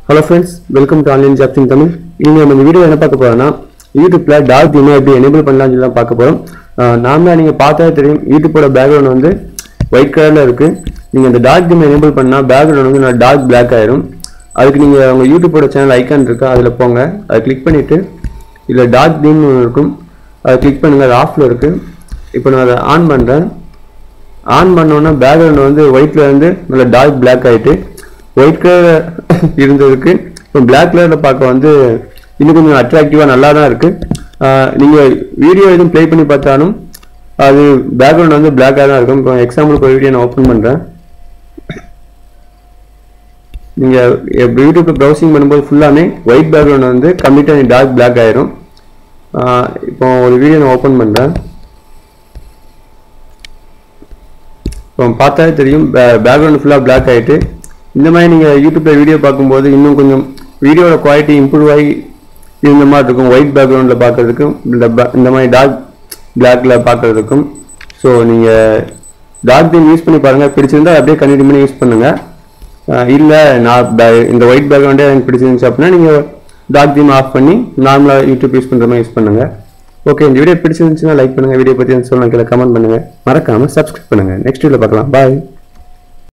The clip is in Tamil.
hello friends welcome to online jobs in Tamil இங்கே நம்ம இந்த வீடியோ என்ன பார்க்க போறோம்னா யூடியூப்ல டாக் தீமா எப்படி எனேபிள் பண்ணலாம்னு சொல்லி தான் பார்க்க போறோம் நாம நீங்க பார்த்தா தெரியும் யூடியூப்போட பேக்ரவுண்ட் வந்து ஒயிட் கலர்ல இருக்கு நீங்க இந்த டாக் தீம் எனேபிள் பண்ணா பேக்ரவுண்ட் வந்து நான் டார்க் பிளாக் ஆயிரும் அதுக்கு நீங்க உங்க யூடியூப்போட சேனல் ஐக்கான் இருக்கா அதுல போங்க அதை கிளிக் பண்ணிட்டு இதுல டார்க் தீம் இருக்கும் அதை கிளிக் பண்ணுங்க அது ஆஃப்ல இருக்கு இப்போ நான் அதை ஆன் பண்றேன் ஆன் பண்ணோன்னா பேக்ரவுண்ட் வந்து ஒயிட்ல இருந்து நல்ல டார்க் பிளாக் ஆயிட்டு ஒயிட் கலர் இருந்ததுக்கு இப்போ பிளாக் கலர்ல பார்க்க வந்து இன்னும் கொஞ்சம் அட்ராக்டிவா நல்லா தான் இருக்கு ஆஹ் நீங்க வீடியோ எதுவும் ப்ளே பண்ணி பார்த்தாலும் அது பேக்ரவுண்ட் வந்து பிளாக்காக தான் இருக்கும் இப்போ எக்ஸாம்பிளுக்கு ஒரு வீடியோ நான் ஓப்பன் பண்றேன் நீங்க யூடியூப்ல ப்ரௌசிங் பண்ணும்போது ஃபுல்லாமே ஒயிட் பேக்ரவுண்ட் வந்து கம்ப்ளீட்டாக டார்க் பிளாக் ஆயிரும் ஆஹ் இப்போ ஒரு வீடியோ நான் ஓப்பன் பண்றேன் இப்போ பார்த்தாலே தெரியும் பேக்ரவுண்ட் ஃபுல்லாக பிளாக் ஆகிட்டு இந்த மாதிரி நீங்கள் யூடியூப்பில் வீடியோ பார்க்கும்போது இன்னும் கொஞ்சம் வீடியோட குவாலிட்டி இம்ப்ரூவ் ஆகி இருந்த மாதிரி இருக்கும் ஒயிட் பேக்ரவுண்டில் பார்க்கறதுக்கும் இந்த ba- இந்த மாதிரி டார்க் பிளாக்ல பார்க்கறதுக்கும் ஸோ நீங்கள் டார்க் தீம் யூஸ் பண்ணி பாருங்கள் பிடிச்சிருந்தா அப்படியே கண்டினியூ பண்ணி யூஸ் பண்ணுங்கள் இல்லை நான் ba- இந்த ஒயிட் பேக்ரவுண்டே எனக்கு பிடிச்சிருந்துச்சு அப்படின்னா நீங்கள் டார்க் தீம் ஆஃப் பண்ணி நார்மலாக யூடியூப் யூஸ் பண்ணுற மாதிரி யூஸ் பண்ணுங்கள் ஓகே இந்த வீடியோ பிடிச்சிருந்துச்சுன்னா லைக் பண்ணுங்கள் வீடியோ பற்றி சொல்லுங்க கீழே கமெண்ட் பண்ணுங்கள் மறக்காமல் சப்ஸ்கிரைப் பண்ணுங்கள் நெக்ஸ்ட் வீடியோவில் பார்க்கலாம் பாய்